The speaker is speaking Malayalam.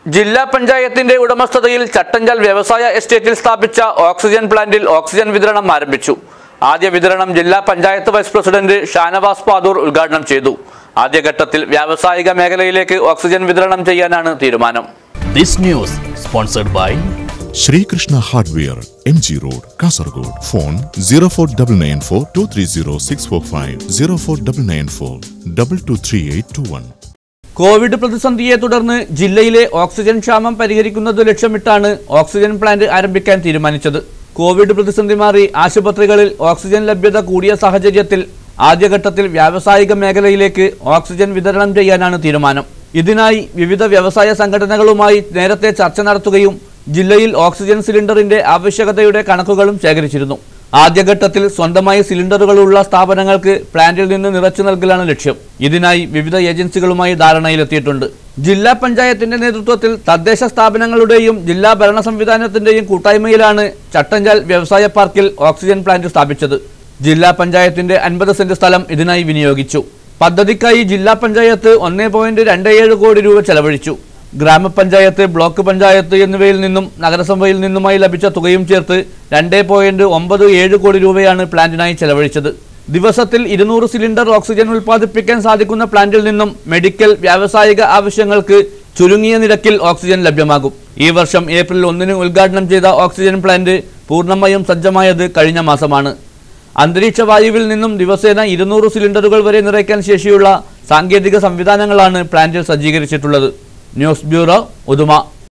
ജില്ലാ പഞ്ചായത്തിന്റെ ഉടമസ്ഥതയിൽ ചട്ടഞ്ചാൽ വ്യവസായ എസ്റ്റേറ്റിൽ സ്ഥാപിച്ച ഓക്സിജൻ പ്ലാന്റിൽ ഓക്സിജൻ വിതരണം ആരംഭിച്ചു ആദ്യ വിതരണം ജില്ലാ പഞ്ചായത്ത് വൈസ് പ്രസിഡന്റ് ഷാനവാസ് പാദൂർ ഉദ്ഘാടനം ചെയ്തു ആദ്യഘട്ടത്തിൽ വ്യാവസായിക മേഖലയിലേക്ക് ഓക്സിജൻ വിതരണം ചെയ്യാനാണ് തീരുമാനം This news sponsored by Sreekrishna hardware M G road Kasaragod phone zero four double nine four two three zero six four five zero four double nine four double two three eight two one covid പ്രതിസന്ധിയെ തുടർന്ന് ജില്ലയിലെ ഓക്സിജൻ ക്ഷാമം പരിഹരിക്കുന്നത് ലക്ഷ്യമിട്ടാണ് ഓക്സിജൻ പ്ലാന്റ് ആരംഭിക്കാൻ തീരുമാനിച്ചത് കോവിഡ് പ്രതിസന്ധി മാറി ആശുപത്രികളിൽ ഓക്സിജൻ ലഭ്യത കൂടിയ സാഹചര്യത്തിൽ ആദ്യഘട്ടത്തിൽ വ്യാവസായിക മേഖലയിലേക്ക് ഓക്സിജൻ വിതരണം ചെയ്യാനാണ് തീരുമാനം ഇതിനായി വിവിധ വ്യവസായ സംഘടനകളുമായി നേരത്തെ ചർച്ച നടത്തുകയും ജില്ലയിൽ ഓക്സിജൻ സിലിണ്ടറിന്റെ ആവശ്യകതയുടെ കണക്കുകളും ശേഖരിച്ചിരുന്നു ആദ്യഘട്ടത്തിൽ സ്വന്തമായി സിലിണ്ടറുകളുള്ള സ്ഥാപനങ്ങൾക്ക് പ്ലാന്റിൽ നിന്ന് നിറച്ചു നൽകലാണ് ലക്ഷ്യം ഇതിനായി വിവിധ ഏജൻസികളുമായി ധാരണയിലെത്തിയിട്ടുണ്ട് ജില്ലാ പഞ്ചായത്തിന്റെ നേതൃത്വത്തിൽ തദ്ദേശ സ്ഥാപനങ്ങളുടെയും ജില്ലാ ഭരണ സംവിധാനത്തിന്റെയും കൂട്ടായ്മയിലാണ് ചട്ടഞ്ചാൽ വ്യവസായ പാർക്കിൽ ഓക്സിജൻ പ്ലാന്റ് സ്ഥാപിച്ചത് ജില്ലാ പഞ്ചായത്തിന്റെ അൻപത് സെന്റ് സ്ഥലം ഇതിനായി വിനിയോഗിച്ചു പദ്ധതിക്കായി ജില്ലാ പഞ്ചായത്ത് ഒന്നേ പോയിന്റ് രണ്ട് ഏഴ് കോടി രൂപ ചെലവഴിച്ചു ഗ്രാമപഞ്ചായത്ത് ബ്ലോക്ക് പഞ്ചായത്ത് എന്നിവയിൽ നിന്നും നഗരസഭയിൽ നിന്നുമായി ലഭിച്ച തുകയും ചേർത്ത് രണ്ടേ പോയിന്റ് ഒമ്പത് ഏഴ് കോടി രൂപയാണ് പ്ലാന്റിനായി ചെലവഴിച്ചത് ദിവസത്തിൽ ഇരുന്നൂറ് സിലിണ്ടർ ഓക്സിജൻ ഉൽപ്പാദിപ്പിക്കാൻ സാധിക്കുന്ന പ്ലാന്റിൽ നിന്നും മെഡിക്കൽ വ്യാവസായിക ആവശ്യങ്ങൾക്ക് ചുരുങ്ങിയ നിരക്കിൽ ഓക്സിജൻ ലഭ്യമാകും ഈ വർഷം ഏപ്രിൽ ഒന്നിന് ഉദ്ഘാടനം ചെയ്ത ഓക്സിജൻ പ്ലാന്റ് പൂർണ്ണമായും സജ്ജമായത് കഴിഞ്ഞ മാസമാണ് അന്തരീക്ഷ വായുവിൽ നിന്നും ദിവസേന ഇരുന്നൂറ് സിലിണ്ടറുകൾ വരെ നിറയ്ക്കാൻ ശേഷിയുള്ള സാങ്കേതിക സംവിധാനങ്ങളാണ് പ്ലാന്റിൽ സജ്ജീകരിച്ചിട്ടുള്ളത് ന്യൂസ് ബ്യൂറോ ഉദുമ